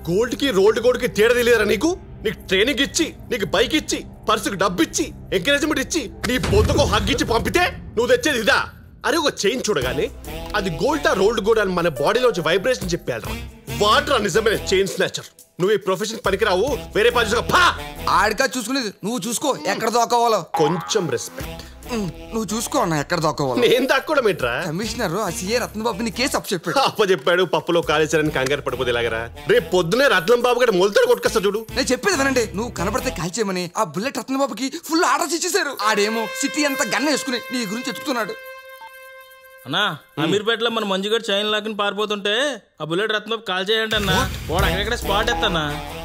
Gold కి rolled gold కి తేడా తెలియదురా నీకు నీకు ట్రైనింగ్ ఇచ్చి నీకు బైక్ ఇచ్చి పర్సుకు డబ్బు ఇచ్చి ఎంకరేజ్మెంట్ ఇచ్చి నీ పొద్దుకు హగ్ ఇచ్చి పంపితే నువ్వు తెచ్చేది ఇదా అరే ఒక చైన్ చూడగానే అది గోల్డ్ రోల్డ్ గోల్డ్ అని మన బాడీలో వచ్చి వైబ్రేషన్ చెప్పాడు వాటర్ నిజమైన చైన్ స్నాచర్ నువ్వు ఈ ప్రొఫెషన్ పనికిరావు వేరే పని చూసుకో పా ఆడికా చూసుకునేది నువ్వు చూసుకో ఎక్కడ దోకోవాలో కొంచెం రెస్పెక్ట్ ఉమ్, నువ్వు చూసుకో అన్న ఎక్కడ దోకోవాలో నేను దాక్కోవడం ఏంట్రా కమిషనర్ ఆ సీఏ రత్నబాబుని కేసు అప్పు చెప్పాడు అప్ప చెప్పాడు పప్పులో కాలేసారని కంగారు పడిపోతే ఇలాగరా రేపు పొద్దునే రత్నం బాబు గారు మొలతాడు కొట్టుకొస్తా చూడు నేను చెప్పేది వినండి నువ్వు కనబడితే కాల్చేయమని ఆ బుల్లెట్ రత్నబాబుకి ఫుల్ ఆర్డర్స్ ఇచ్చేశారు ఆడేమో సిటీ అంతా గన్న వేసుకుని నీ గురించి ఎత్తుకుతున్నాడు అన్నా అమీర్పేటలో మన మంజుగారు చైన్ లాక్కుని పారిపోతుంటే ఆ బుల్లెట్ రత్నం కాల్ చేయండి అన్న వాడు అక్కడెక్కడ స్పాట్ ఎత్తన్నా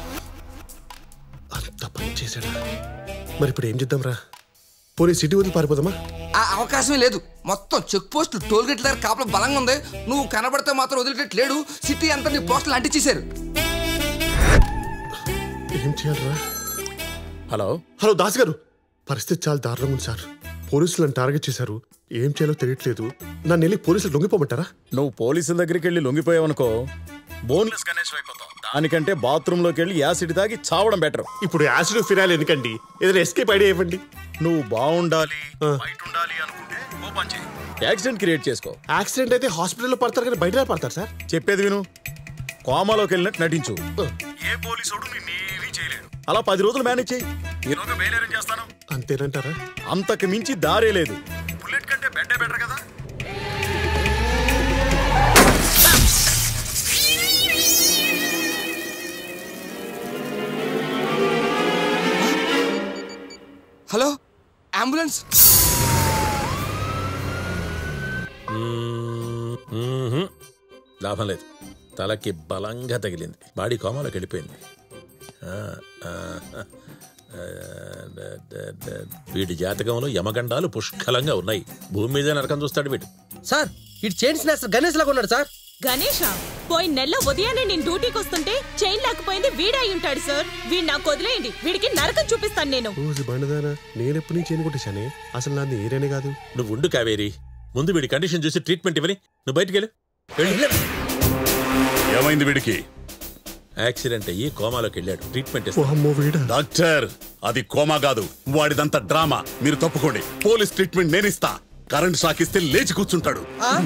అంత పని చేశాడా మరి ఇప్పుడు ఏం చేద్దాం రా పోనీ సిటీ వదిలి పారిపోదామా ఆ అవకాశమే లేదు మొత్తం చెక్ పోస్ట్ టోల్ గేట్ దగ్గర కాపలా బలంగా ఉంది నువ్వు కనబడితే మాత్రం వదిలేటట్టు లేడు సిటీ అంతా నీ పోస్టులు అంటించేశారు ఏం చేయాలరా హలో హలో దాస్ గారు పరిస్థితి చాలా దారుణంగా ఉంది సార్ పోలీసులు నన్ను టార్గెట్ చేశారు ఏం చేయాలో తెలియట్లేదు నన్ను వెళ్ళి పోలీసులు లొంగిపోమంటారా నువ్వు పోలీసుల దగ్గరికి వెళ్ళి లొంగిపోయావనుకో బోన్లెస్ గణేష్ అయిపోతావు దానికంటే బాత్రూంలోకి వెళ్ళి యాసిడ్ తాగి చావడం బెటర్ ఇప్పుడు యాసిడ్ ఫిరాయిల్ ఎందుకండి ఏదైనా ఎస్కేప్ ఐడియా ఇవ్వండి నువ్వు బాగుండాలి ఆ. బయట ఉండాలి అనుకుంటే ఓ పని చేయి యాక్సిడెంట్ క్రియేట్ చేసుకో యాక్సిడెంట్ అయితే హాస్పిటల్లో పడతారు కానీ బయట పడతారు సార్ చెప్పేది విను కోమాలోకి వెళ్ళినట్టు నటించు ఏ పోలీసుడు నిన్నేమీ చేయలేడు అలా పది రోజులు మేనేజ్ చేయి ఈలోగా బెయిల్ అరేంజ్ చేస్తాను అంతేనంటారా అంతకు మించి దారే లేదు బుల్లెట్ కంటే బెడ్డే బెటర్ కదా హలో అంబులెన్స్ మ్మ్హ్మ్. లాభం లేదు తలకి బలంగా తగిలింది బాడీ కోమాలోకి వెళ్ళిపోయింది ఆ, ఆ, ఆ, ద- ద- ద- వీడి జాతకంలో యమగండాలు పుష్కలంగా ఉన్నాయి భూమి మీద నరకం చూస్తాడు వీడు సార్ ఇటు చైన్ స్నాచర్ గణేష్ లాగా ఉన్నాడు సార్ గణేష పోయిన నెలలో ఉదయాన్నే నేను డ్యూటీకి వస్తుంటే చైన్ లేకపోయింది వీడే అయి ఉంటాడు సార్ వీడు నాకు వదిలేయండి వీడికి నరకం చూపిస్తాను నేను రోజు బండదానా నేను ఎప్పటి నుంచి చేయని కొట్టేశానే అసలు నాది ఏరేనే కాదు నువ్వు ఉండు కావేరి ముందు వీడి కండిషన్ చూసి ట్రీట్మెంట్ ఇవ్వని నువ్వు బయటికి వెళ్ళు వెళ్ళు. ఏమైంది వీడికి యాక్సిడెంట్ అయ్యి కోమాలోకి వెళ్ళాడు ట్రీట్మెంట్ ఓ ఇస్తా అమ్మో వీడా డాక్టర్ అది కోమా కాదు వాడిదంతా డ్రామా మీరు తప్పుకోండి పోలీస్ ట్రీట్మెంట్ నేను ఇస్తా కరెంట్ షాక్ ఇస్తే లేచి కూర్చుంటాడు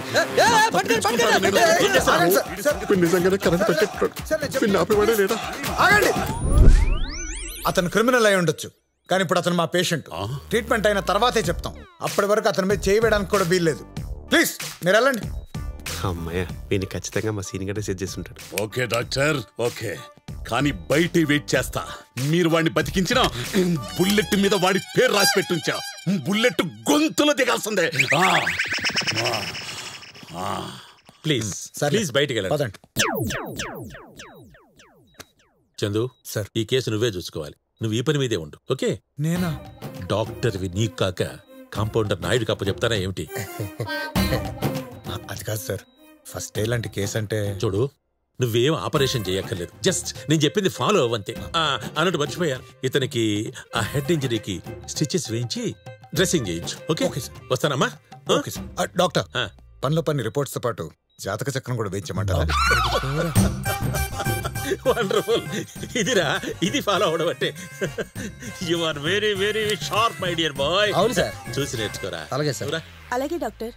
వీడు నిజంగానే కరెంట్ పెట్టేట్టున్నాడు వీడిని ఆపేవాడే లేడా ఆగండి అతను క్రిమినల్ అయి ఉండొచ్చు కానీ ఇప్పుడు అతను మా పేషెంట్ ట్రీట్మెంట్ అయిన తర్వాతే చెప్తాం అప్పటి వరకు అతని మీద చేయి వేయడానికి కూడా వీల్లేదు ప్లీజ్ మీరు వెళ్ళండి అమ్మయ్య వీడిని ఖచ్చితంగా మా సీనియర్ గారే సెట్ చేసి ఉంటాడు ఓకే డాక్టర్ ఓకే కానీ బయట వెయిట్ చేస్తా మీరు వాడిని బతికించిన బుల్లెట్ మీద వాడి పేరు రాసి పెట్టుంచా బుల్లెట్ గొంతులో దిగాల్సిందే ఆ, ఆ, ఆ. ప్లీజ్ సరే. ప్లీజ్ బయటికి వెళ్ళండి పదండి చందు సార్. ఈ కేసు నువ్వే చూసుకోవాలి నువ్వు ఈ పని మీదే ఉండు ఓకే నేనా డాక్టర్వి నీకు కాక కాంపౌండర్ నాయుడు కప్ప చెప్తారా ఏమిటి అది కాదు సార్ ఫస్ట్ ఇలాంటి కేసు అంటే చూడు నువ్వేం ఆపరేషన్ చేయక్కర్లేదు జస్ట్ నేను చెప్పింది ఫాలో అవ్వంతే ఆ, అన్నట్టు మర్చిపోయాను ఇతనికి ఆ హెడ్ ఇంజరీకి స్టిచెస్ వేయించి డ్రెస్సింగ్ చేయించు ఓకే ఓకే సార్. వస్తానమ్మా ఆ? ఓకే సార్ ఆ, డాక్టర్ ఆ. పనిలో పని రిపోర్ట్స్ తో పాటు జాతక చక్రం కూడా వేయించమంటారా వండర్ఫుల్ ఇదిరా ఇది ఫాలో అవడం అంటే you are very very sharp my dear boy అవును సార్ చూసి నేర్చుకోరా అలాగే సార్. నువ్వురా. అలాగే డాక్టర్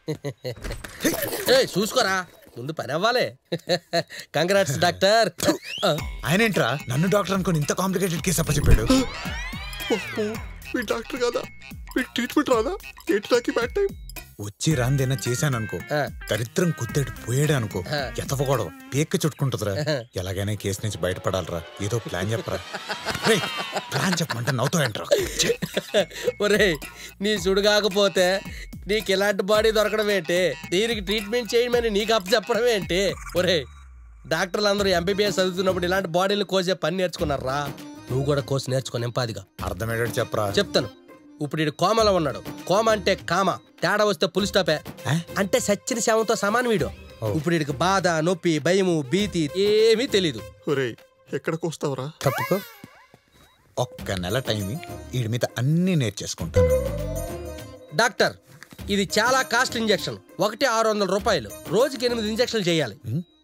ఏ చూసుకోరా ముందు పని అవ్వాలి కంగ్రాట్స్ డాక్టర్ ఆయన ఏంట్రా నన్ను డాక్టర్ అనుకుని ఇంత కాంప్లికేటెడ్ కేసు అప్పచెప్పాడు వీడు డాక్టర్ కాదా వీడు ట్రీట్మెంట్ రాదా ఏంటి నాకు బ్యాడ్ టైం వచ్చి రాందేనా చేశాను అనుకో ఆ. దరిద్రం కుత్తేడు పోయాడు అనుకో ఆ. ఎతవకూడదు పీక్క చుట్టుకుంటుందిరా ఎలాగైనా ఈ కేసు నుంచి బయటపడాలరా ఏదో ప్లాన్ చెప్పరా రేయ్, ప్లాన్ చెప్పమంటే నవ్వుతాయంట్రా ఒరే నీ సుడు కాకపోతే నీకు ఇలాంటి బాడీ దొరకడం ఏంటి దీనికి ట్రీట్మెంట్ చేయమని నీకు అప్పు చెప్పడం ఏంటి ఒరే డాక్టర్లు అందరూ ఎంబీబీఎస్ చదువుతున్నప్పుడు ఇలాంటి బాడీలు కోసే పని నేర్చుకున్నారా నువ్వు కూడా కోర్సు నేర్చుకో నింపాదిగా అర్థమయ్యాడు చెప్పరా చెప్తాను ఇప్పుడు ఈడు కోమలో ఉన్నాడు కోమ అంటే కామ తేడా వస్తే పులి స్టాపే ఆ? అంటే సచ్చిన శవంతో సమానం వీడు ఇప్పుడు వీడికి బాధ నొప్పి భయము భీతి ఏమీ తెలీదు ఒరేయ్ ఎక్కడికి వస్తావురా తప్పుకో ఒక్క నెల టైం వీడి మీద అన్ని నేర్చేసుకుంటాను డాక్టర్ ఇది చాలా కాస్ట్ ఇంజెక్షన్ ఒకటి ఆరు వందల రూపాయలు రోజుకి ఎనిమిది ఇంజెక్షన్లు చేయాలి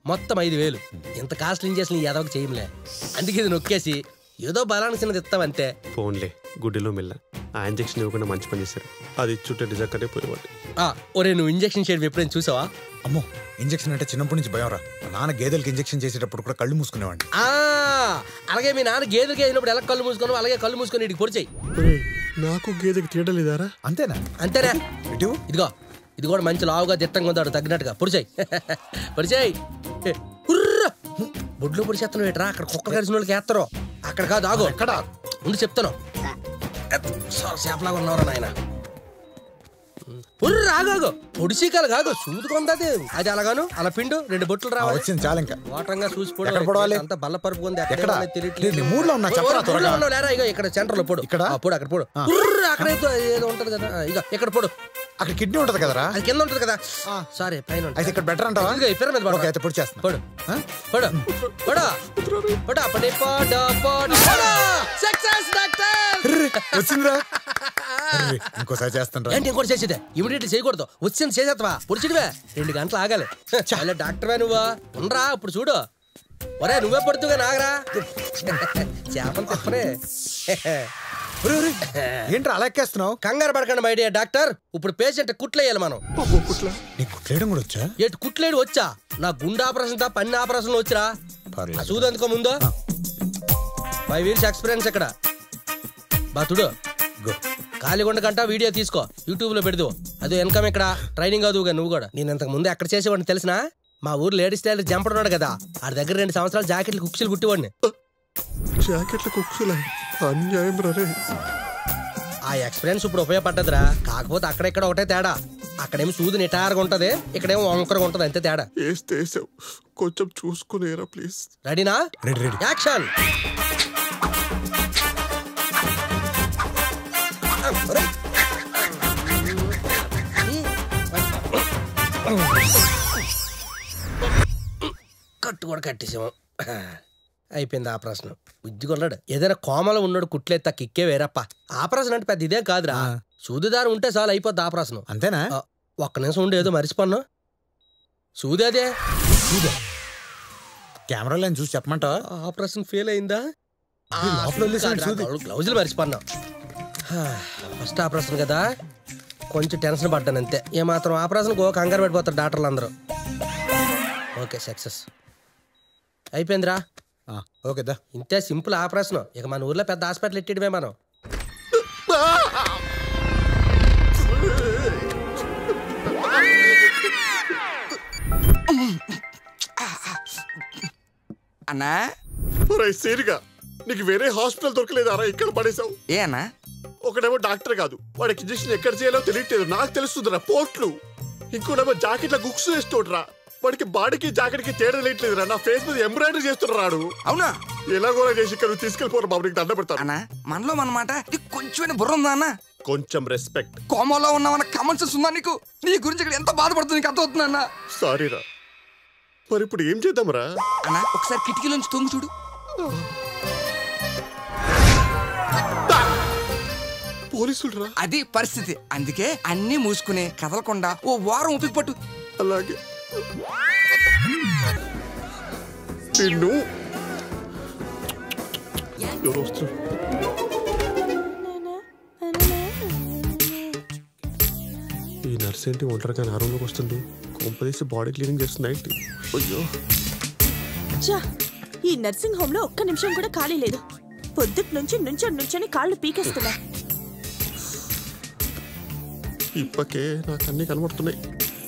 మొత్తం ఐదు వేలు ఇంత కాస్ట్లీ ఇంజక్షన్ ఈ ఎదవకి చేయములే అందుకే ఇది నొక్కేసి ఏదో బలానికి చిన్నది ఇస్తామంతే ఫోన్లే గుడ్డిలో మెల్ల ఆ ఇంజక్షన్ ఇవ్వకుండా మంచి పని చేశారు అది ఇచ్చుంటే నిజంగానే పోయేవాడు ఆ, ఒరే నువ్వు ఇంజక్షన్ చేయడం ఎప్పుడైనా చూసావా అమ్మో ఇంజక్షన్ అంటే చిన్నప్పటి నుంచి భయం రా మా నాన్న గేదెలకి ఇంజక్షన్ చేసేటప్పుడు కూడా కళ్ళు మూసుకునేవాడిని ఆ, అలాగే మీ నాన్న గేదెలకి అయినప్పుడు ఎలా కళ్ళు మూసుకున్నావు అలాగే కళ్ళు మూసుకొని ఇడికి పొడిచాయి నాకు గేదెకి తీయడలేదారా అంతేనా అంతేనా ఇటు ఇదిగో ఇది కూడా మంచి లావుగా దిట్టంగా ఉందాడు తగ్గినట్టుగా పొడిచాయి పొడిచాయి హుర్రా! బొడ్లో పొడిచేస్తున్నావు ఏట్రా అక్కడ కుక్క కరిచిన వాళ్ళకి వేస్తారు అక్కడ కాదు ఆగు ఎక్కడ ఉండి చెప్తాను చేపలాగా ఉన్నవరా నాయన ఉర్రు ఆగాగు పొడిసీకాలు కాదు సూదుకుందది అది అలాగాను అలా పిండు రెండు బొట్లు ఆ, రావాలి వచ్చింది చాలు ఇంకా వాటంగా చూసి ఎక్కడ పొడవాలి? అంత బల్ల పరుపు ఉంది ఎక్కడ? నేను మూడ్లో ఉన్నా, చెప్పరా త్వరగా. లేరా ఇగో ఇక్కడ సెంటర్ లో పొడు ఇక్కడ? ఆ, పొడు అక్కడ పొడు ఆ. ఉర్రు, అక్కడ ఏదో ఏదో ఉంటది కదా ఆ, ఇగో ఇక్కడ పొడు అక్కడ కిడ్నీ ఉంటది కదరా అది కింద ఉంటది కదా సారీ పైన ఉంటది. అయితే ఇక్కడ బెటర్ అంటావా ఇదిగో ఈ పిరమిడ్ పడవ. ఓకే అయితే పొడి చేస్తున్నా పొడు ఆ? పొడు పొడు పొడు పడి పొడు పొడు సక్సెస్ డాక్టర్ అర్రే, వచ్చిందిరా అర్రే, ఇంకోసారి చేస్తాను ఏంటి ఇంకోటి చేసేదే ఇమీడియట్ చేయకూడదు వచ్చింది చేసేస్తావా పొడిచిడివే రెండు గంటలు ఆగాలి చాలా డాక్టర్వే నువ్వా ఉండరా ఇప్పుడు చూడు ఒరే నువ్వే పడుతుగా నాగరా చేపలు తిప్పనే ఏంట్రా అలా ఎక్కేస్తున్నావు కంగారు పడకండి మై డియర్ డాక్టర్ ఇప్పుడు పేషెంట్ కుట్లేయాలి మనం నీకు కుట్లేయడం కూడా వచ్చా ఎటు కుట్లేడు వచ్చా నా గుండె ఆపరేషన్ తా పన్ను ఆపరేషన్ వచ్చిరా పర్లేదు. ఆ సూది ఎందుకో ముందు ఫైవ్ ఇయర్స్ ఎక్స్పీరియన్స్ ఇక్కడ బాతుడు గో ఖాళీగుండ కంట వీడియో తీసుకో యూట్యూబ్ లో పెడదు అదే ఇన్కమ్ ఇక్కడ ట్రైనింగ్ అవుదుగా నువ్వు కూడా నేను ఇంతకు ముందు ఎక్కడ చేసేవాడిని తెలిసిన మా ఊరు లేడీస్ టైలర్ జంపడు ఉన్నాడు కదా ఆ దగ్గర రెండు సంవత్సరాలు జాకెట్లు కుక్సీలు కుట్టేవాడిని జాకెట్ల కుక్సులా అన్యాయం రే ఆ ఎక్స్పీరియన్స్ ఇప్పుడు ఉపయోగపడ్డదిరా కాకపోతే అక్కడెక్కడ ఒకటే తేడా అక్కడేమో సూది నిటారుగా ఉంటది ఇక్కడేమో వంకరగా ఉంటది అంతే తేడా వేస్తే వేసావు కొంచెం చూసుకునేరా ప్లీజ్ రెడీనా రెడీ రెడీ యాక్షన్ కట్టు కూడా కట్టేసాము అయిపోయింది ఆపరేషన్ బుద్ధి కొన్నాడు ఏదైనా కోమలో ఉన్నాడు కుట్లేత్తా కిక్కే వేరప్ప ఆపరేషన్ అంటే పెద్ద ఇదేం కాదురా సూదిదారు ఉంటే చాలు అయిపోద్ది ఆపరేషన్ అంతేనా ఆ, ఒక్క నిమిషం ఉండి ఏదో మరిచిపోన్నా సూది అదే కెమెరాలో చూసి చెప్పమంటావా ఆపరేషన్ ఫెయిల్ అయిందా ఇది లోపల వదిలేసాడు సూది. గ్లౌజులు మర్చిపోన్నా ఫస్ట్ ఆపరేషన్ కదా కొంచెం టెన్షన్ పడ్డాను అంతే ఏమాత్రం ఆపరేషన్ గో కంగారు పడిపోతారు డాక్టర్లు అందరూ ఓకే సక్సెస్ అయిపోయిందిరా ఆ, ఓకే దా ఇంతే సింపుల్ ఆపరేషన్ ఇక మన ఊర్లో పెద్ద హాస్పిటల్ ఎట్టిడమే మనం అన్నా ఒరేయ్ సీరిగా నీకు వేరే హాస్పిటల్ దొరకలేదారా ఇక్కడ పడేసావు ఏ అన్నా ఒకడేమో డాక్టర్ కాదు వాడికి ఇంజక్షన్ ఎక్కడ చేయాలో తెలియట్లేదు నాకు తెలుస్తుందిరా పోర్ట్లు ఇంకోడేమో జాకెట్ల గుక్స్ వేస్తోడ్రా వాడికి బాడీకి జాకెట్ కి తేడా తెలియట్లేదురా నా ఫేస్ మీద ఎంబ్రాయిడరీ చేస్తున్నాడు అవునా ఎలాగోలా చేసి ఇక్కడ నువ్వు తీసుకెళ్ళిపోరు బాబు నీకు దండ పెడతాను అన్నా మనలో మనమాట నీకు కొంచెమైనా బుర్ర ఉందా అన్న కొంచెం రెస్పెక్ట్ కోమలో ఉన్నామన్న కామన్ సెన్స్ ఉందా నీకు నీ గురించి ఇక్కడ ఎంత బాధపడుతుంది నీకు అర్థమవుతుంది అన్న సారీరా మరి ఇప్పుడు ఏం చేద్దాంరా అన్న ఒకసారి కిటికీలోంచి తొంగి చూడు పోలీసులు రా అది పరిస్థితి అందుకే అన్నీ మూసుకుని కదలకుండా ఓ వారం ఓపిక పట్టు అలాగే నిన్ను ఎవరు వస్తున్నారు? ఈ నర్స్ ఏంటి ఒంటరిగా నా రూమ్లోకి వస్తుంది కొంపదీసి బాడీ క్లీనింగ్ చేస్తుంది ఏంటి అయ్యో ఛా, ఈ నర్సింగ్ హోమ్ లో ఒక్క నిమిషం కూడా ఖాళీ లేదు పొద్దుట్ నుంచి నుంచొని నుంచొని కాళ్ళు పీకేస్తున్నా ఇప్పకే నాకు అన్ని కనబడుతున్నాయి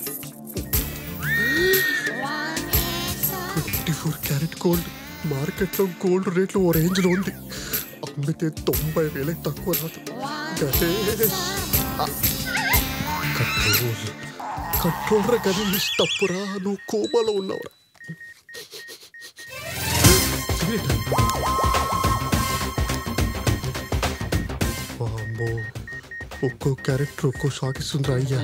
ట్వంటీ ఫోర్ క్యారెట్ గోల్డ్ మార్కెట్లో గోల్డ్ రేట్లు ఓ రేంజ్ లో ఉంది అమ్మితే తొంభై వేలకు తక్కువ రాదు గణేష్. ఆ. కంట్రోల్ కంట్రోల్ గణేష్ తప్పురా నువ్వు కోమాలో ఉన్నావురా సిగరెట్. వామ్మో ఒక్కో క్యారెక్టర్ ఒక్కో షాక్ ఇస్తుందిరా అయ్యా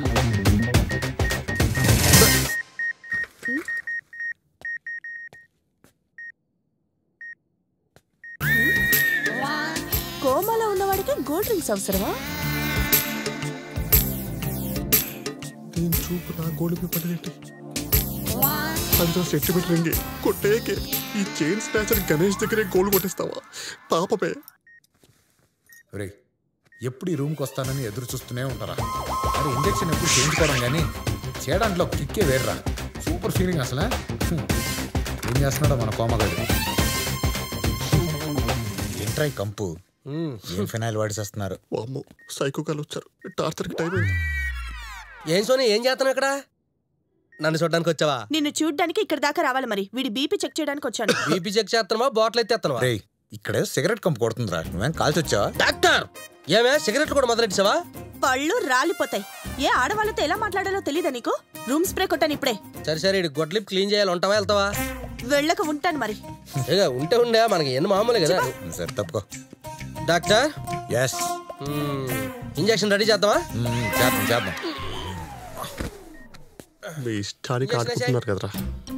కోమాలో ఉన్నవాడికి గోల్డ్ డ్రింక్స్ అవసరమా దీని చూపు నా గోడు మీద పడదేంటి అది సెంటిమీటర్ రింగి కొట్టేకే ఈ చైన్ స్నాచర్ గణేష్ దగ్గరే గోల్ కొట్టేస్తావా పాపమే రే ఎప్పుడు ఈ రూమ్కి వస్తానని ఎదురు చూస్తూనే ఉంటారా మరి ఇంజక్షన్ ఎప్పుడు చేయించుకోవడం కానీ చేయడాంట్లో కిక్కే వేర్రా సూపర్ ఫీలింగ్ అసలు హ్మ్. ఏం చేస్తున్నాడో మన కోమగాడు ఏంట్రా ఈ కంపు ఏం ఫినాయిల్ వాడిసేస్తున్నారు వామ్మో సైకో కాలు వచ్చారు టార్చర్కి టైం అయింది ఏం సోని ఏం చేస్తున్నావు ఇక్కడ నన్ను చూడడానికి వచ్చావా నిన్ను చూడ్డానికి ఇక్కడ దాకా రావాలి మరి వీడి బీపీ చెక్ చేయడానికి వచ్చాను బీపీ చెక్ చేస్తున్నావా బాటిల్ ఎత్తేస్తున్నావా రే ఇక్కడే సిగరెట్ కంపు కొడుతుందిరా నువ్వేం కాల్చి వచ్చావా డాక్టర్ ఏమే సిగరెట్లు కూడా మొదలెట్టావా పళ్ళు రాలిపోతాయి ఏ ఆడవాళ్ళతో ఎలా మాట్లాడాలో తెలీదా నీకు రూమ్ స్ప్రే కొట్టాను ఇప్పుడే సరే సరే ఇటు గొడ్లిప్ క్లీన్ చేయాలి ఉంటావా వెళ్తావా వెళ్ళక ఉంటాను మరి ఇక ఉంటే ఉండే మనకి ఎన్ని మామూలే కదా సరే తప్పుకో డాక్టర్ ఎస్ ఇంజక్షన్ రెడీ చేద్దామా చేద్దాం చేద్దాం మీ ఇష్టానికి ఆడుకుంటున్నారు కదరా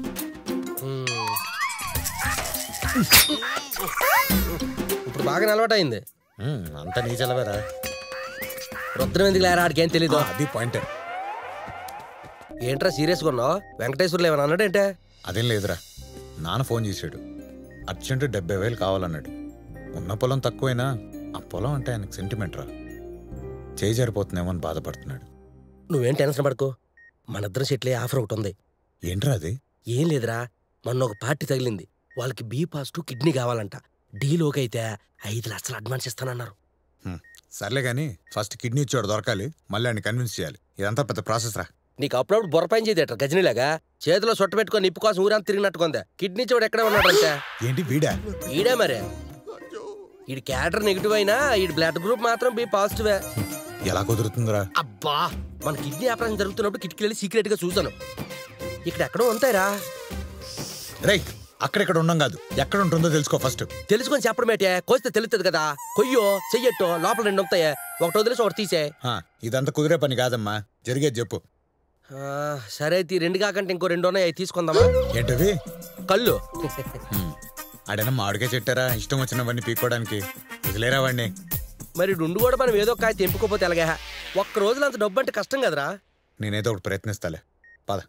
ఇప్పుడు బాగా అలవాటు అయింది మ్మ్, అంతా నీ చలవేరా రుద్రం ఎందుకు లేరా ఆడికి ఏం తెలీదు అది పాయింట్ ఏంట్రా సీరియస్గా ఉన్నావు వెంకటేశ్వర్లు ఏమైనా అన్నాడేంటే అదేం లేదురా నాన్న ఫోన్ చేశాడు అర్జెంట్ డెబ్బై వేలు కావాలన్నాడు ఉన్న పొలం తక్కువైనా ఆ పొలం అంటే ఆయనకు సెంటిమెంట్ రా చేయి జారిపోతుందేమో అని బాధపడుతున్నాడు నువ్వేం టెన్షన్ పడుకో మనిద్దరం సెట్లే ఆఫర్ ఒకటి ఉంది ఏంట్రా అది ఏం లేదురా మొన్న ఒక పార్టీ తగిలింది వాళ్ళకి బీ పాజిటివ్ కిడ్నీ కావాలంట డీల్ ఓకే అయితే ఐదు లక్షలు అడ్వాన్స్ ఇస్తానన్నారు హ్మ్, సర్లే కానీ ఫస్ట్ కిడ్నీ ఇచ్చాడు దొరకాలి మళ్ళీ ఆయన కన్విన్స్ చేయాలి ఇదంతా పెద్ద ప్రాసెస్ రా నీకు అప్పుడప్పుడు బుర్రపైన చేయదేట గజనీలాగా చేతిలో సొట్ట పెట్టుకొని నిప్పు కోసం ఊరంతా తిరిగినట్టుకుందా కిడ్నీ చోడు ఎక్కడ ఉన్నాడు అంతే ఏంటి వీడా ఈడే మరే ఈడి క్యారెక్టర్ నెగిటివ్ అయినా ఈడి బ్లడ్ గ్రూప్ మాత్రం బి పాజిటివే ఎలా కుదురుతుందిరా అబ్బా మన కిడ్నీ ఆపరేషన్ జరుగుతున్నప్పుడు కిటికీ వెళ్ళి సీక్రెట్ గా చూసాను ఇక్కడ ఎక్కడో ఉంటాయిరా రేయ్ అక్కడెక్కడ ఉండం కాదు ఎక్కడ ఉంటుందో తెలుసుకో ఫస్ట్ తెలుసుకొని చెప్పడం ఏంటే కోస్తే తెలుస్తుంది కదా కొయ్యో చెయ్యట్టో లోపల రెండు ఉంటాయి ఒకటి వదిలేసి ఒకటి తీసే ఆ, ఇదంతా కుదిరే పని కాదమ్మా జరిగేది చెప్పు సరే అయితే ఈ రెండు కాకంటే ఇంకో రెండు ఉన్నాయి అవి తీసుకుందామా ఏంటవి కళ్ళు హ్మ్, ఆడైనా మామిడికాయ చెట్టారా ఇష్టం వచ్చినవన్నీ పీక్కోవడానికి వదిలేరా వాడిని మరి రెండు కూడా మనం ఏదో కాయ తెంపుకోపోతే ఎలాగా ఒక్క రోజులో అంత డబ్బు అంటే కష్టం కదరా నేనేదో ఒకటి ప్రయత్నిస్తాలే పద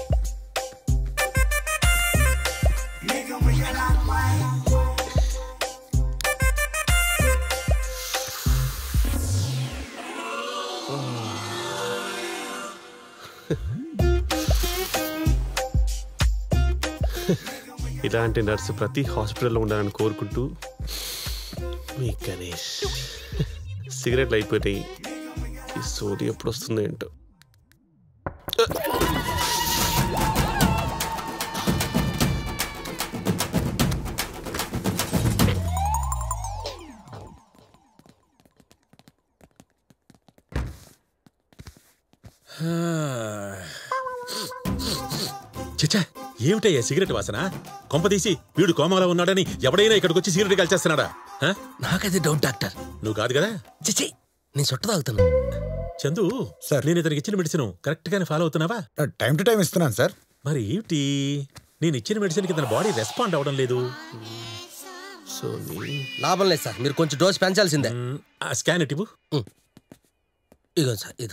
ఇలాంటి నర్సు ప్రతి హాస్పిటల్లో ఉండాలని కోరుకుంటూ మీ గణేష్ సిగరెట్లు అయిపోయినాయి ఈ సోది ఎప్పుడు వస్తుందో ఏంటో చచ్చా ఏమిటయ్యా సిగరెట్ వాసన కొంపదీసి వీడు కోమలో ఉన్నాడని ఎవడైనా ఇక్కడికి వచ్చి సిగరెట్ కాల్చేస్తున్నాడా ఆ? నాకది డౌట్ డాక్టర్ నువ్వు కాదు కదా చిచి నేను చుట్ట తాగుతాను చందు సార్. నేను ఇతనికి ఇచ్చిన మెడిసిన్ కరెక్ట్ గానే ఫాలో అవుతున్నావా టైం టు టైం ఇస్తున్నాను సార్ మరి ఏమిటి నేను ఇచ్చిన మెడిసిన్ కి తన బాడీ రెస్పాండ్ అవ్వడం లేదు సోని లాభం లేదు సార్ మీరు కొంచెం డోస్ పెంచాల్సిందే మ్, ఆ స్కాన్ ఇటు ఇగో సార్ ఇది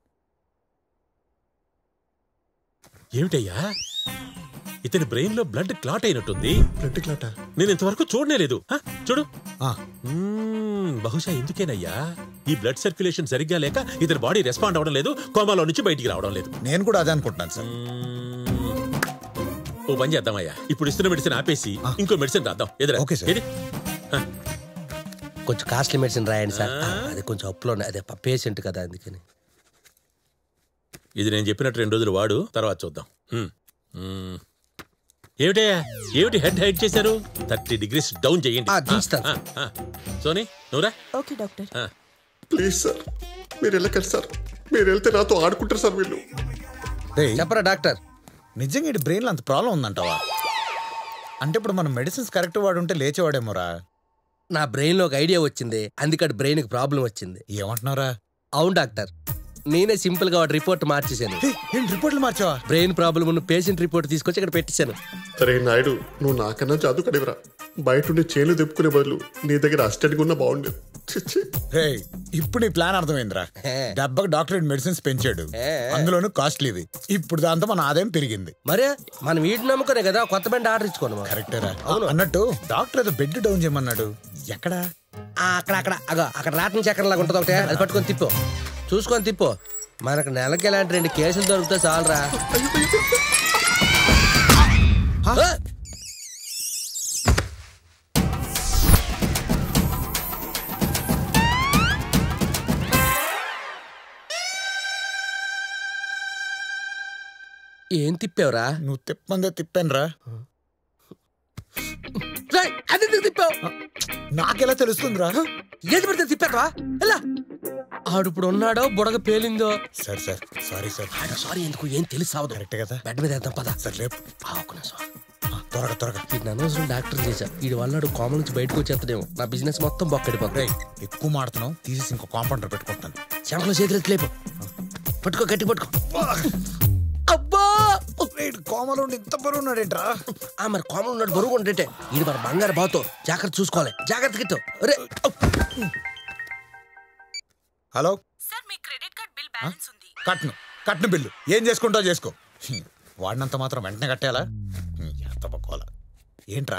ఏమిటయ్యా ఇతని బ్రెయిన్ లో బ్లడ్ క్లాట్ అయినట్టుంది బ్లడ్ క్లాటా నేను ఇంతవరకు చూడనే లేదు ఆ, చూడు ఆ, మ్మ్, బహుశా ఎందుకేనయ్యా ఈ బ్లడ్ సర్క్యులేషన్ సరిగ్గా లేక ఇతని బాడీ రెస్పాండ్ అవ్వడం లేదు కోమాలో నుంచి బయటికి రావడం లేదు నేను కూడా అదే అనుకుంటున్నాను సార్ మ్మ్. ఓ పని చేద్దామయ్యా ఇప్పుడు ఇస్తున్న మెడిసిన్ ఆపేసి ఇంకో మెడిసిన్ రాద్దాం ఎదురా ఓకే సార్. ఏది? కొంచెం కాస్ట్లీ మెడిసిన్ రాయండి సార్ ఆ, అది కొంచెం అప్పులో ఉన్నాయి. అదే పేషెంట్ కదా అందుకని ఇది నేను చెప్పినట్టు రెండు రోజులు వాడు తర్వాత చూద్దాం మ్మ్. మ్మ్. ఏమిటయ్యా ఏమిటి హెడ్ హైట్ చేశారు థర్టీ డిగ్రీస్ డౌన్ చేయండి ఆ, దించుతాను. ఆ, ఆ. సోనీ నువ్వురా ఓకే డాక్టర్ ఆ. ప్లీజ్ సార్ మీరు వెళ్ళకండి సార్ మీరు వెళ్తే నాతో ఆడుకుంటారు సార్ వీళ్ళు రేయ్, చెప్పరా డాక్టర్ నిజంగా ఇటు బ్రెయిన్లో అంత ప్రాబ్లం ఉందంటావా అంటే ఇప్పుడు మనం మెడిసిన్స్ కరెక్ట్ వాడుంటే లేచేవాడేమోరా నా బ్రెయిన్ లో ఒక ఐడియా వచ్చింది అందుకని బ్రెయిన్ కి ప్రాబ్లం వచ్చింది ఏమంటున్నారా అవును డాక్టర్ నేనే సింపుల్ గా వాడి రిపోర్ట్ మార్చేశాను ఏం రిపోర్ట్లు మార్చావా బ్రెయిన్ ప్రాబ్లం ఉన్న పేషెంట్ రిపోర్ట్ తీసుకొచ్చి ఇక్కడ పెట్టేశాను అరే నాయుడు నువ్వు నాకన్నా చదువుకడివరా బయట ఉండి చేలు తెప్పుకునే బదులు నీ దగ్గర అసిస్టెంట్గా ఉన్నా బాగుండేది ఛీ. రే ఇప్పుడు నీ ప్లాన్ అర్థమైందిరా డబ్బకు డాక్టరేట్ మెడిసిన్స్ పెంచాడు అందులోనూ కాస్ట్లీది ఇప్పుడు దాంతో మన ఆదాయం పెరిగింది మరే మనం వీటి నమ్ముకునే కదా కొత్త బండి ఆర్డర్ ఇచ్చుకోను కరెక్టేరా అన్నట్టు డాక్టర్ ఏదో బెడ్ డౌన్ చేయమన్నాడు ఎక్కడా అక్కడ అక్కడ అగో అక్కడ రాటం చక్రం లాగా ఉంటుంది ఒకటే అది పట్టుకొని తిప్పు చూసుకొని తిప్పు మనకు నెలకి ఇలాంటి రెండు కేసులు దొరికితే చాలరా ఆ! ఏం తిప్పావురా నువ్వు తిప్పందే తిప్పాను రా రేయ్, అది ఎందుకు తిప్పావు నాకెలా తెలుస్తుందిరా ఏది పడితే తిప్పారా ఎలా ఆడు ఇప్పుడు ఉన్నాడో బుడగ పేలిందో సార్ సార్ సారీ సార్ ఆడ సారీ ఎందుకు ఏం తెలుసు అవదు కరెక్టే కదా బెడ్ మీద వేద్దాం పద సార్ రేపు ఆవుకున్నా సార్ ఆ, త్వరగా త్వరగా వీడిని అనవసరం డాక్టర్ చేశా వీడి వల్ల కోమల నుంచి బయటకు వచ్చేస్తాడేమో నా బిజినెస్ మొత్తం బొక్కడిపోతాయి రేయ్ ఎక్కువ మాడుతున్నావు తీసేసి ఇంకో కాంపౌండర్ పెట్టుకుంటాను చెమటలో చేతులు లేపు పట్టుకో గట్టి పట్టుకో అబ్బా కోమలో ఇంత బరువు ఉన్నాడేంట్రా ఆ మరి కోమలు ఉన్నాడు బరువు ఉండేటే ఇది మన బంగారు బాతో జాగ్రత్త చూసుకోవాలి జాగ్రత్త గిట్టు అరే హలో సార్ మీ క్రెడిట్ కార్డ్ బిల్ బ్యాలెన్స్ ఉంది కట్ను కట్ను బిల్లు ఏం చేసుకుంటావు చేసుకో హ్మ్. వాడినంత మాత్రం వెంటనే కట్టేయాలా హ్మ్, ఎంత పక్కోలా ఏంట్రా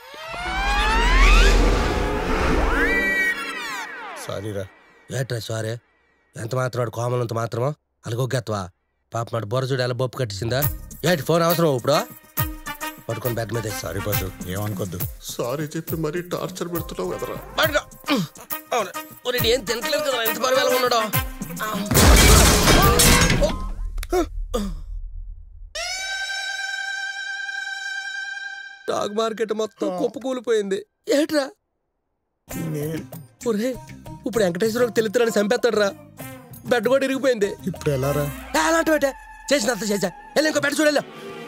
సారీరా ఏట్రా సారీ ఎంత మాత్రం వాడు కోమలంత మాత్రమా అలగొగ్గత్వా పాప మాట బొర చూడు ఎలా బొప్పు కట్టించిందా ఏంటి ఫోన్ అవసరం ఇప్పుడు పట్టుకొని బెడ్ మీద వేసి. సారీ బాసు ఏమనుకోద్దు సారీ చెప్పి మరీ టార్చర్ పెడుతున్నావు కదరా పట్టుకో. అవును ఒరే, ఈడు ఏం తింటలేదు కదా ఎంత బరువు ఎలా ఉన్నాడో స్టాక్ మార్కెట్ మొత్తం కుప్ప కూలిపోయింది ఏట్రా ఒరే ఇప్పుడు వెంకటేశ్వరరావు తెలుస్తాడని చంపేస్తాడు రా బెడ్ కూడా ఇరిగిపోయింది ఇప్పుడు ఎలారా ఏ, అలాంటి పెట్టే చేసినంత చేసా వెళ్ళి ఇంకో బెడ్ చూడలే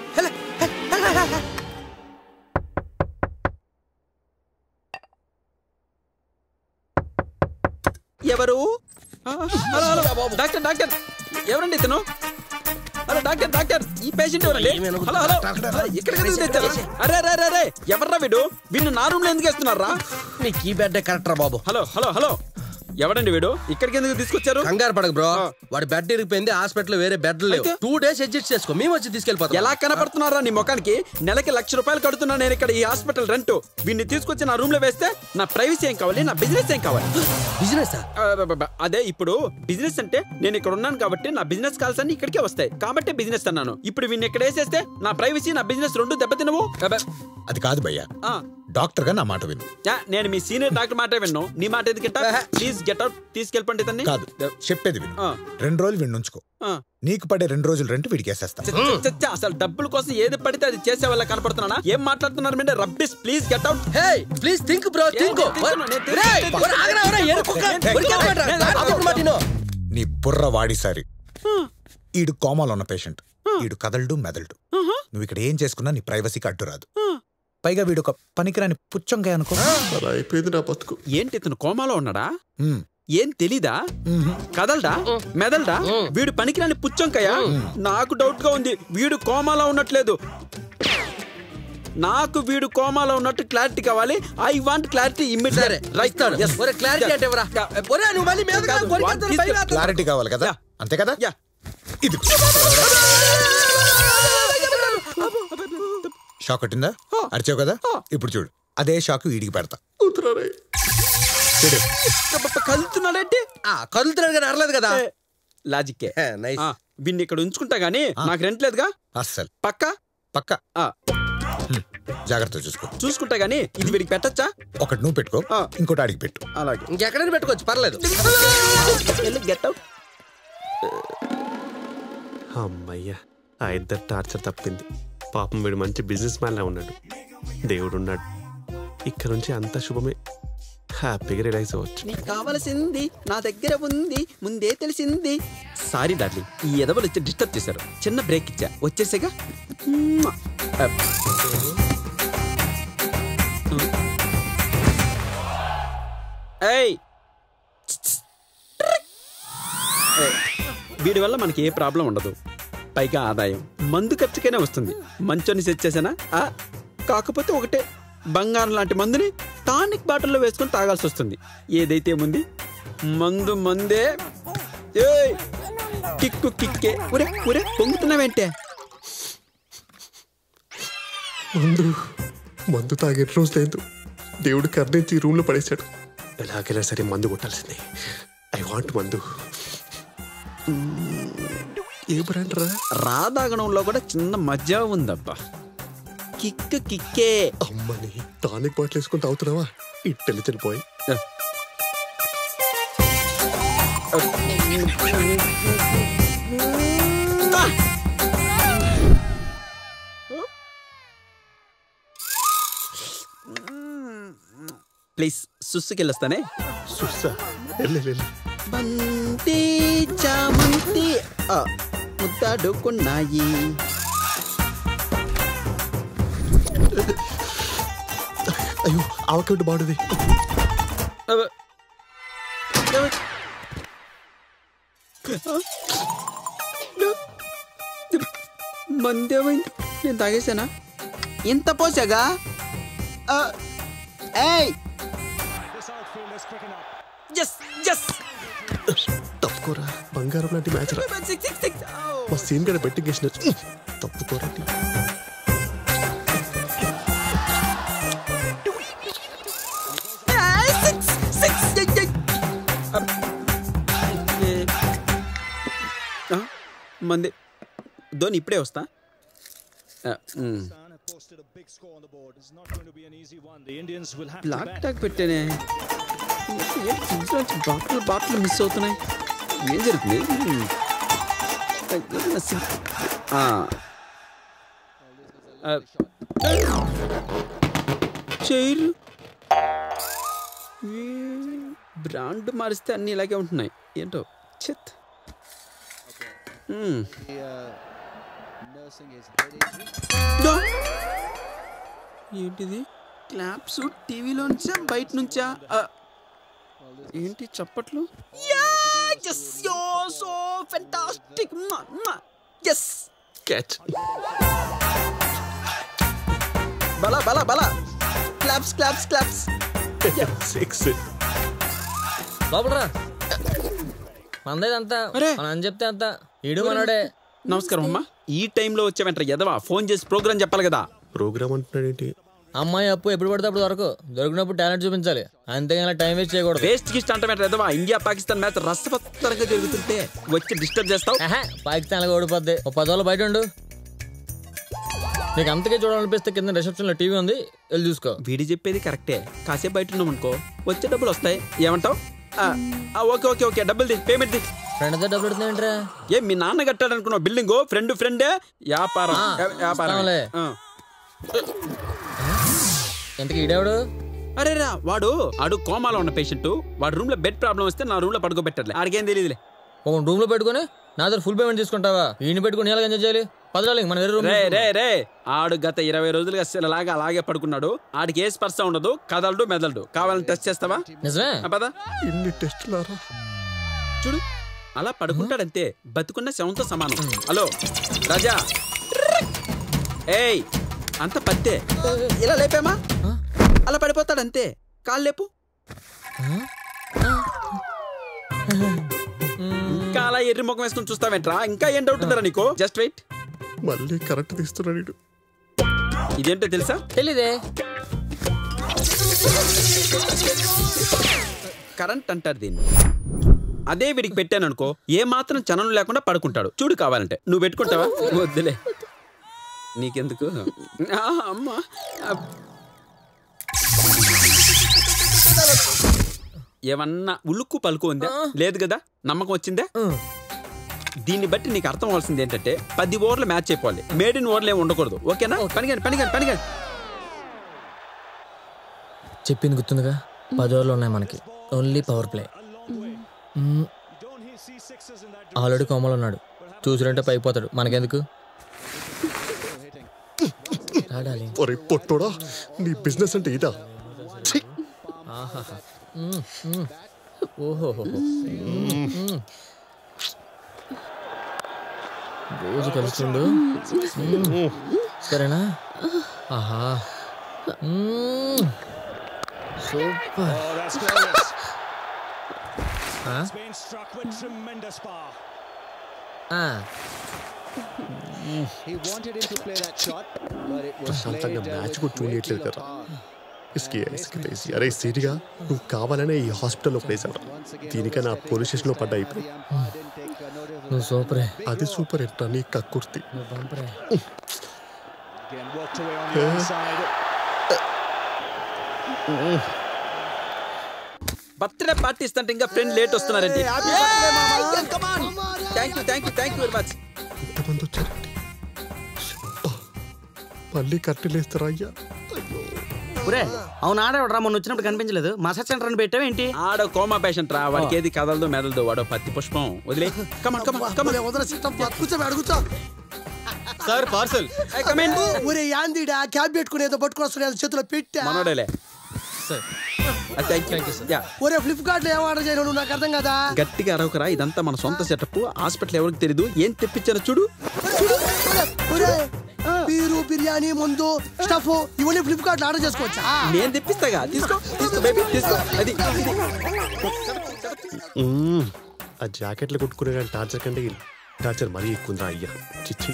ఎవరు ఆ, హలో హలో డాక్టర్ డాక్టర్ ఎవరండి ఇతను హలో డాక్టర్ డాక్టర్ ఈ పేషెంట్ ఎవరండి హలో హలో హలో, ఇక్కడికి ఎందుకు తెచ్చారు అరే అరే అరే అరే ఎవర్రా వీడు వీడిని నా రూమ్ లో ఎందుకు వేస్తున్నారా నీకు ఈ బెడ్ కరెక్ట్ రా బాబు హలో హలో హలో ఎవడండి వీడు ఇక్కడికి ఎందుకు తీసుకొచ్చారు కంగారు పడక బ్రో వాడి బెడ్ ఇరిగిపోయింది హాస్పిటల్ వేరే బెడ్ లేవు అయితే? టూ డేస్ అడ్జస్ట్ చేసుకో మేము వచ్చి తీసుకెళ్ళిపోతాం ఎలా కనపడుతున్నారా నీ ముఖానికి నెలకి లక్ష రూపాయలు కడుతున్నా నేను ఇక్కడ ఈ హాస్పిటల్ రెంట్ వీడిని తీసుకొచ్చి నా రూమ్ లో వేస్తే నా ప్రైవసీ ఏం కావాలి నా బిజినెస్ ఏం కావాలి బిజినెస్ ఆ, బ- బ- బ- అదే ఇప్పుడు బిజినెస్ అంటే నేను ఇక్కడ ఉన్నాను కాబట్టి నా బిజినెస్ కాల్స్ అన్ని ఇక్కడికే వస్తాయి కాబట్టి బిజినెస్ అన్నాను ఇప్పుడు వీడిని ఇక్కడ వేసేస్తే నా ప్రైవసీ నా బిజినెస్ రెండు దెబ్బతినవు అబ్బ, అది కాదు భయ్యా ఆ, డాక్టర్ గా నా మాట విను యా, నేను మీ సీనియర్ డాక్టర్ మాట విన్ను నీ మాట ఎందుకంట ప్లీజ్ గెట్ అవుట్ తీసుకెళ్ళిపండి ఇతన్ని కాదు చెప్పేది విను ఆ. రెండు రోజులు వీడిని ఉంచుకో ఆ. నీకు పడే రెండు రోజులు రెంట్ వీడికి వేసేస్తా చ- చ- చ- చ, అసలు డబ్బుల కోసం ఏది పడితే అది చేసే వాళ్ళ కనపడుతున్నానా ఏం మాట్లాడుతున్నారు అంటే rubbish please get out hey please think bro think నీ బుర్ర వాడిసారి ఈడు కోమాలో ఉన్న పేషెంట్ ఈడు కదలడు మెదలడు నువ్వు ఇక్కడ ఏం చేసుకున్నా నీ ప్రైవసీకి అడ్డు రాదు పైగా వీడు ఒక పనికిరాని పుచ్చంకాయ అనుకో మరి అయిపోయింది నా బతుకు ఏంటి ఇతను కోమాలో ఉన్నాడా ఉమ్, ఏం తెలీదా ఉమ్హు. కదలడా మెదలడా వీడు పనికిరాని పుచ్చంకయ్య నాకు డౌట్ గా ఉంది వీడు కోమాలో ఉన్నట్లేదు నాకు వీడు కోమాలో ఉన్నట్టు క్లారిటీ కావాలి ఐ వాంట్ క్లారిటీ సరే ఇమ్మీడియట్ రైతాడు ఒరే క్లారిటీ అంటే ఎవరా ఒరే నువ్వు మళ్ళీ మీద కాదు, వాడు తీసుకెళ్ళి- క్లారిటీ కావాలి కదా యా. అంతే కదా యా ఇది షాక్ కొట్టిందా అరిచావు కదా ఇప్పుడు చూడు అదే షాక్ వీడికి పెడతా కూతురారే చూడు కలుతున్నాడంటే కదులుతున్నాడు కానీ అరలేదు కదా లాజిక్కే నైస్ ఆ, వీడిని ఇక్కడ ఉంచుకుంటా గానీ నాకు రెంట్ లేదుగా అస్సలు పక్క పక్క ఆ, జాగ్రత్త చూసుకో చూసుకుంటా గానీ ఇది వీడికి పెట్టచ్చా ఒకటి నువ్వు పెట్టుకో ఆ. ఇంకోటి అడిగి పెట్టు అలాగే ఇంకెక్కడైనా పెట్టుకోవచ్చు పర్లేదు గెట్ అవుట్ అమ్మయ్యా ఆ ఇద్దరు టార్చర్ తప్పింది పాపం వీడు మంచి బిజినెస్ మ్యాన్ లా ఉన్నాడు దేవుడు ఉన్నాడు ఇక్కడ నుంచి అంత శుభమే హ్యాపీగా రిలాక్స్ అవ్వచ్చు నీకు కావలసింది నా దగ్గర ఉంది ముందే తెలిసింది సారీ డార్లింగ్ ఈ ఎదవలు వచ్చి డిస్టర్బ్ చేశారు చిన్న బ్రేక్ ఇచ్చా వచ్చేసేగా మ్మ్. అబ్. ఏయ్ ఏయ్. వీడి వల్ల మనకి ఏ ప్రాబ్లం ఉండదు పైగా ఆదాయం మందు ఖర్చుకైనా వస్తుంది మంచోని సెట్ చేసానా ఆ, కాకపోతే ఒకటే బంగారం లాంటి మందుని టానిక్ బాటిల్లో వేసుకొని తాగాల్సి వస్తుంది ఏదైతే ఉంది మందు మందే ఏయ్ కిక్కు కిక్కే ఒరే ఒరే పొంగుతున్నావేంటే మందు మందు తాగే రోజు లేదు దేవుడు కర్ణించి రూమ్ లో పడేశాడు ఎలాగైనా సరే మందు కొట్టాల్సిందే ఐ వాంట్ మందు ఏ బ్రాండ్ రా రాదాగణంలో కూడా చిన్న మజా ఉందబ్బా కిక్ కిక్కే అమ్మని టానిక్ బాటిల్ వేసుకుని తాగుతున్నావా ఇంటెలిజెంట్ బాయ్ ప్లీజ్ సుస్సుకెళ్ళొస్తానే సుస్సా వెళ్ళు బంతి చామంతి ఆ, ముద్దాడుకున్నాయి అయ్యో ఆవకాయ బాగుంది అవ. అవ. మందేమైంది నేను తాగేశానా ఇంత పోసాగా ఆ, ఏయ్ ఎస్ ఎస్ తప్పుకోరా బంగారం లాంటి మ్యాచ్ రా మా సీన్ గడ బెట్టింగ్ వేసిన తప్పుకోరా మంది ధోని ఇప్పుడే వస్తా ఆ, మ్. బ్లాక్ టాక్ పెట్టానే ఏంటి ఫ్రిడ్జ్ నుంచి బాటిల్ బాటిల్ మిస్ అవుతున్నాయి ఏం జరుగుతుంది మ్. ఏదైనా సి- ఆ. ఆ. చైర్ బ్రాండ్ మారిస్తే అన్ని ఇలాగే ఉంటున్నాయి ఏంటో చెత్ మ్. దో. ఏంటిది క్లాప్స్ టీవీలోంచా బయట నుంచా ఆ. ఏంటి చప్పట్లు సో ఫెంటాస్టిక్ ఎస్ క్యాచ్ బలా బలా బలా క్లాప్స్ క్లాప్స్ క్లాప్స్ సిక్స్ లోపలరా మందేదంతా అరే. మనం అని చెప్తే అంత ఈడు మనోడే నమస్కారం అమ్మా ఈ టైంలో వచ్చావంటారు ఎదవా ఫోన్ చేసి ప్రోగ్రామ్ చెప్పాలి కదా ప్రోగ్రామ్ అంటున్నాడు ఏంటి అమ్మాయి అప్పు ఎప్పుడు పడితే అప్పుడు దొరకు దొరికినప్పుడు టాలెంట్ చూపించాలి అంతేగాని టైం వేస్ట్ చేయకూడదు వేస్ట్ గిస్ట్ అంటావేంటారు ఎదవా ఇండియా పాకిస్తాన్ మ్యాచ్ రసవత్తరంగా జరుగుతుంటే వచ్చి డిస్టర్బ్ చేస్తావు ఆహా, పాకిస్తాన్ ఓడిపోద్ది ఓ పది రోజులు బయట ఉండు నీకు అంతకే చూడాలనిపిస్తే కింద రిసెప్షన్ లో టీవీ ఉంది వెళ్ళి చూసుకో వీడి చెప్పేది కరెక్టే కాసేపు బయట ఉన్నాం అనుకో వచ్చే డబ్బులు వస్తాయి ఏమంటావు ఆ, ఆ, ఓకే ఓకే ఓకే డబ్బులు ది పేమెంట్ ది ఫ్రెండ్ తో డబ్బులు ఏంట్రా ఏ మీ నాన్న కట్టాడు అనుకున్నావు బిల్డింగ్ ఫ్రెండ్ ఫ్రెండే వ్యాపారం ఆ, వ్యా- వ్యాపారం ఇస్తాంలే. ఆ. ఇంతకు ఈడేవాడు అరే రా వాడు ఆడు కోమాలో ఉన్న పేషెంట్ వాడు రూమ్ లో బెడ్ ప్రాబ్లం వస్తే నా రూమ్ లో పడుకోబెట్టలే ఆడికేం తెలియదులే ఒక రూమ్ లో పెట్టుకొని నా దగ్గర ఫుల్ పేమెంట్ తీసుకుంటావా ఈయన పెట్టుకుని ఎలాగ ఎంజాయ్ చేయాలి పదరాలి మన వేరే రూమ్ రే రే రే ఆడు గత ఇరవై రోజులుగా అలాగే అలాగే పడుకున్నాడు ఆడికి ఏ స్పర్శ ఉండదు కదలడు మెదలడు కావాలని టెస్ట్ చేస్తావా నిజమే ఆ, పద ఇన్ని టెస్టులారా చూడు అలా పడుకుంటాడంతే బతుకున్న శవంతో సమానం హలో రాజా ఏయ్ అంత పత్తే ఇలా లేపామా అలా పడిపోతాడంతే కాళ్ళు లేపు ఇంకా అలా ఎర్రి ముఖం వేసుకొని చూస్తావేంట్రా ఇంకా ఏం డౌట్ ఉందరా నీకు జస్ట్ వెయిట్ మళ్ళీ కరెక్ట్ తీస్తున్నాడు వీడు. ఇదేంటో తెలుసా తెలీదే కరెంట్ అంటారు దీన్ని అదే వీడికి పెట్టాను అనుకో ఏ మాత్రం చలనం లేకుండా పడుకుంటాడు చూడు కావాలంటే నువ్వు పెట్టుకుంటావా వద్దులే నీకెందుకు ఆ, అమ్మా ఆ. ఏమన్నా ఉలుక్కు పలుకు ఉందా లేదు కదా నమ్మకం వచ్చిందా దీన్ని బట్టి నీకు అర్థం అవ్వాల్సింది ఏంటంటే పది ఓవర్లు మ్యాచ్ అయిపోవాలి మేడ్ ఇన్ ఓవర్లు ఏమి ఉండకూడదు ఓకేనా పనిగాని పనిగాని పనిగాని చెప్పింది గుర్తుందిగా పది ఓవర్లు ఉన్నాయి మనకి ఓన్లీ పవర్ ప్లే ఆల్రెడీ కోమలో ఉన్నాడు చూసిరంటే పైపోతాడు మనకెందుకు ఆడాలి ఒరే పొట్టోడా నీ బిజినెస్ అంటే ఇదా ఛీ! ఆహాహా. మ్మ్, మ్మ్. ఓహోహోహో. మ్మ్, మ్మ్. రోజు కలుస్తుండు మ్మ్. సరేనా ఆహా మ్మ్. Super Oh, that's glorious. ఆ? It's been struck with tremendous power. ఆ. He wanted him to play that shot, but it was ప్రశాంతంగా played uh, మ్యాచ్ with కూడా great చూడట్లేదు deal of కదా power. ఇసుకి ఇసుకి తీసి అరే సీరిగా నువ్వు కావాలనే ఈ హాస్పిటల్లో ప్లేస్ అవ్వరా దీనికైనా పోలీస్ స్టేషన్లో పడ్డా ఇప్పుడు నువ్వు సూపరే అది సూపర్ ఎంట్రా నీ కక్కుర్తి నువ్వు బంపరే Again, walked away on the onside. Birthday party ఇస్తుంటే ఇంకా ఫ్రెండ్ లేట్ వస్తున్నారండి thank you thank you thank you very much ఎంతమంది వచ్చారండి మళ్ళీ కట్టెలేస్తారా అయ్యా ఒరే అవును ఆడేవడరా మొన్న వచ్చినప్పుడు కనిపించలేదు మసాజ్ సెంటర్ అని పెట్టావేంటి ఆడ కోమా పేషెంట్ రా వాడికి ఏది కదలదు మెదలదు వాడు పత్తి పుష్పం వదిలే కమన్ కమన్ కమన్ కూర్చో సార్ పార్సల్ ఒరే యాందిడా క్యాబ్ పెట్టుకుని ఏదో పట్టుకుని వస్తున్నాడు చేతిలో పెట్టా మనోడేలే సార్ థ్యాంక్ యూ యా ఒరే ఫ్లిప్కార్ట్ లో ఏం ఆర్డర్ చేయను నాకు అర్థం కదా గట్టిగా అరవకరా ఇదంతా మన సొంత సెటప్ హాస్పిటల్ ఎవరికి తెలీదు ఏం తెప్పించారో చూడు ఒరే బీరు బిర్యానీ ముందు స్టఫ్ ఇవన్నీ ఫ్లిప్కార్ట్ లో ఆర్డర్ చేసుకోవచ్చా నేను తెప్పిస్తాగా తీసుకో తీసుకో బేబీ తీసుకో అది ఇది. మ్మ్. ఆ జాకెట్లు కుట్టుకునే కానీ టార్చర్ కంటే ఈ టార్చర్ మరీ ఎక్కువ అయ్యా చిచ్చి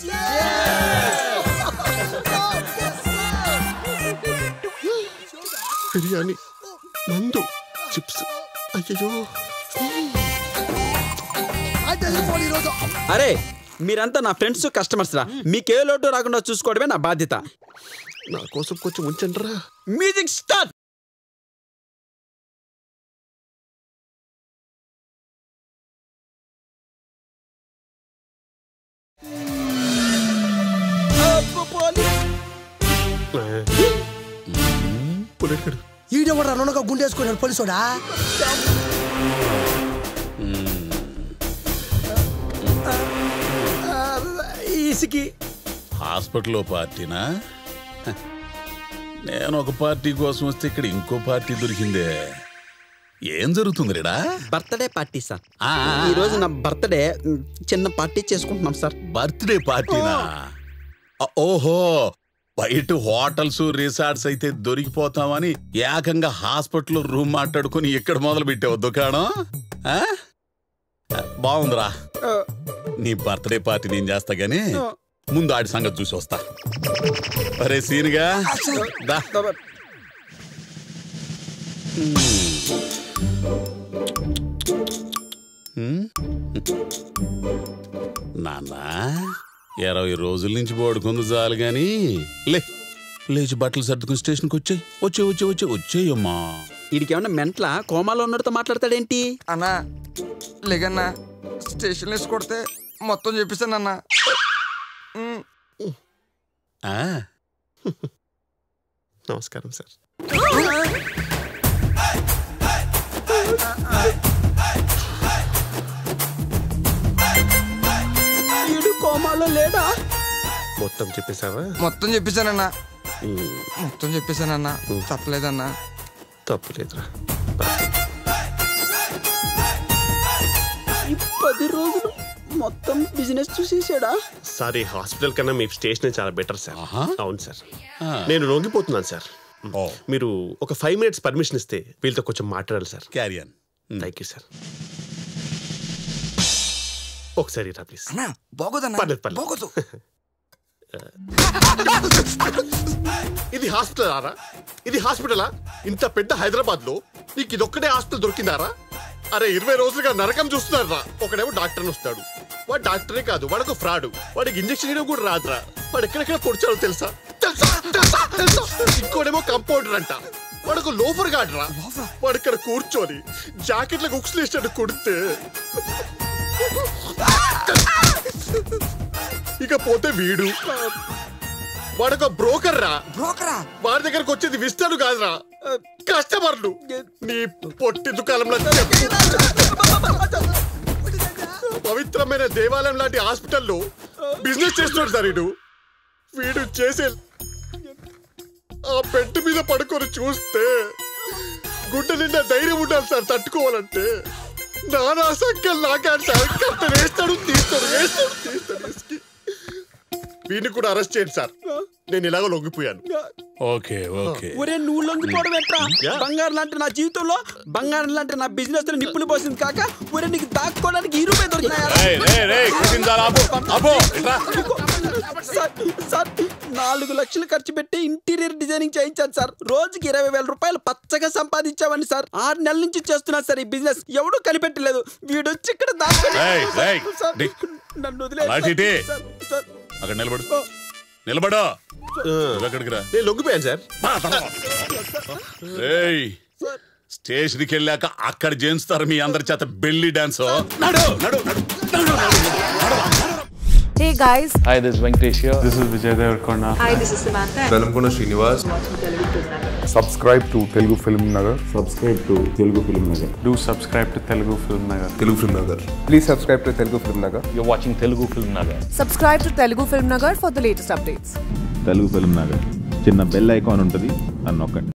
బిర్యానీ మందు చిప్స్ అయ్యో ఈరోజు అరే మీరంతా నా ఫ్రెండ్స్ కస్టమర్స్ రా మీకే లోటు రాకుండా చూసుకోవడమే నా బాధ్యత నా కోసం కొంచెం ఉంచండి రా మ్యూజిక్ స్టార్ట్ పులెక్కడు ఈడో కూడా రుణగా గుండేసుకున్నాడు పోలీసోడా ఇసుకి హాస్పిటల్లో పార్టీనా హ. నేను ఒక పార్టీ కోసం వస్తే ఇక్కడ ఇంకో పార్టీ దొరికిందే ఏం జరుగుతుంది రేడా బర్త్డే పార్టీ సార్ ఆ, ఆ, ఈ రోజు నా బర్త్డే మ్, చిన్న పార్టీ చేసుకుంటున్నాం సార్ బర్త్డే పార్టీనా అ- ఓహో బయట హోటల్స్ రిసార్ట్స్ అయితే దొరికిపోతామని ఏకంగా హాస్పిటల్ రూమ్ మాట్లాడుకుని ఇక్కడ మొదలు పెట్టావు దుకాణం ఆ? బాగుందిరా నీ బర్త్డే పార్టీ నేను చేస్తా గానీ ముందు ఆడి సంగతి చూసి వస్తా అరే సీనుగా దా హ్మ్. నాన్న ఇరవై రోజుల నుంచి పడుకుంది చాలు గాని లే లేచి బట్టలు సర్దుకుని స్టేషన్కి వచ్చాయి వచ్చే వచ్చే వచ్చే వచ్చేయమ్మా వీడికి ఏమన్నా మెంట్ల కోమాలో ఉన్నడితో మాట్లాడతాడేంటి అన్నా లేకన్నా స్టేషన్ వేసి కొడితే మొత్తం చెప్పిస్తానన్నా ఆ, నమస్కారం సార్ వీడు కోమాలో లేడా మొత్తం చెప్పేశావా మొత్తం చెప్పేశానన్నా మ్మ్. మొత్తం చెప్పేశానన్నా తప్పలేదన్నా తప్పులేదురా ఈ పది రోజులు మొత్తం బిజినెస్ చూసేసాడా సార్ ఈ హాస్పిటల్ కన్నా మీ స్టేషన్ చాలా బెటర్ సార్ అవును సార్ ఆ. నేను లొంగిపోతున్నాను సార్ మీరు ఒక ఫైవ్ మినిట్స్ పర్మిషన్ ఇస్తే వీళ్ళతో కొంచెం మాట్లాడాలి సార్ క్యారియన్ థ్యాంక్ యూ సార్ ఒకసారి రా ప్లీజ్ అన్నా బాగోదన్నా పర్లేదు పర్లేదు బాగోదు ఇది హాస్పిటల్ ఆరా ఇది హాస్పిటలా ఇంత పెద్ద హైదరాబాద్ లో నీకు ఇదొక్కడే హాస్పిటల్ దొరికిందారా అరే ఇరవై రోజులుగా నరకం చూస్తున్నారా ఒకడేమో డాక్టర్ అని వస్తాడు వాడు డాక్టరే కాదు వాడికి ఫ్రాడ్ వాడికి ఇంజక్షన్ ఇవ్వడం కూడా రాదురా వాడు ఎక్కడెక్కడ పొడిచాడో తెలుసా తెలుసా తెలుసా తెలుసా ఇంకోడేమో కంపౌండర్ అంట వాడికి లోఫర్ గాడ్రా వాడు ఇక్కడ కూర్చొని జాకెట్లకు ఉక్సులు వేసాడు కొడితే ఇక పోతే వీడు వాడొక బ్రోకర్ రా బ్రోకరా వాడి దగ్గరకు వచ్చేది విస్తాడు కాదురా కస్టమర్లు నీ పొట్టి దుకాణంలో పవిత్రమైన దేవాలయం లాంటి హాస్పిటల్లో బిజినెస్ చేస్తున్నాడు సార్ వీడు వీడు చేసే ఆ బెడ్ మీద పడుకొని చూస్తే గుడ్డ నిండా ధైర్యం ఉండాలి సార్ తట్టుకోవాలంటే నానా సంఖ్యలు నాకాడు సార్ కట్ట వేస్తాడు తీస్తాడు వేస్తాడు తీస్తాడు ఇసుకి వీడిని కూడా అరెస్ట్ చేయండి సార్ నేను ఇలాగ లొంగిపోయాను ఓకే ఓకే ఒరే నువ్వు లొంగిపోవడం ఎట్రా బంగారం లాంటి నా జీవితంలో బంగారం లాంటి నా బిజినెస్ లో నిప్పులు పోసింది కాక ఒరే నీకు దాక్కోవడానికి ఈ రూపాయి రేయ్, రేయ్, రేయ్, కుసిందాలు ఆపు, ఆపు, ఇట్రా. సార్ సార్ నాలుగు లక్షలు ఖర్చు పెట్టి ఇంటీరియర్ డిజైనింగ్ చేయించాను సార్ రోజుకి ఇరవై వేల రూపాయలు పచ్చగా సంపాదించామని సార్ ఆరు నెలల నుంచి చేస్తున్నా సార్ ఈ బిజినెస్ ఎవడూ కనిపెట్టలేదు వీడొచ్చి ఇక్కడ దాక్కొని రేయ్, రేయ్, సార్, డి. నన్ను వదిలేయండి అలాంటి ఇటీ. Sir, sir. అక్కడ నిలబడు నిలబడు ఎక్కడికి రా నేను లొంగిపోయాను సార్ రేయ్ స్టేషన్కి వెళ్ళాక అక్కడ చేస్తారు మీ అందరి చేత బెల్లి డాన్స్ నడు నడు నడు Hey guys. Hi, this is Venkatesh here. This is Vijay Devarkonda. Hi, this is Samantha. Velankonda Srinivas subscribe to Telugu Film Nagar subscribe to Telugu Film Nagar Do subscribe to Telugu Film Nagar. Telugu Film Nagar please subscribe to Telugu Film Nagar You're watching Telugu Film Nagar. Subscribe to Telugu Film Nagar for the latest updates. Telugu Film Nagar చిన్న bell icon ఉంటుంది అని నొక్కండి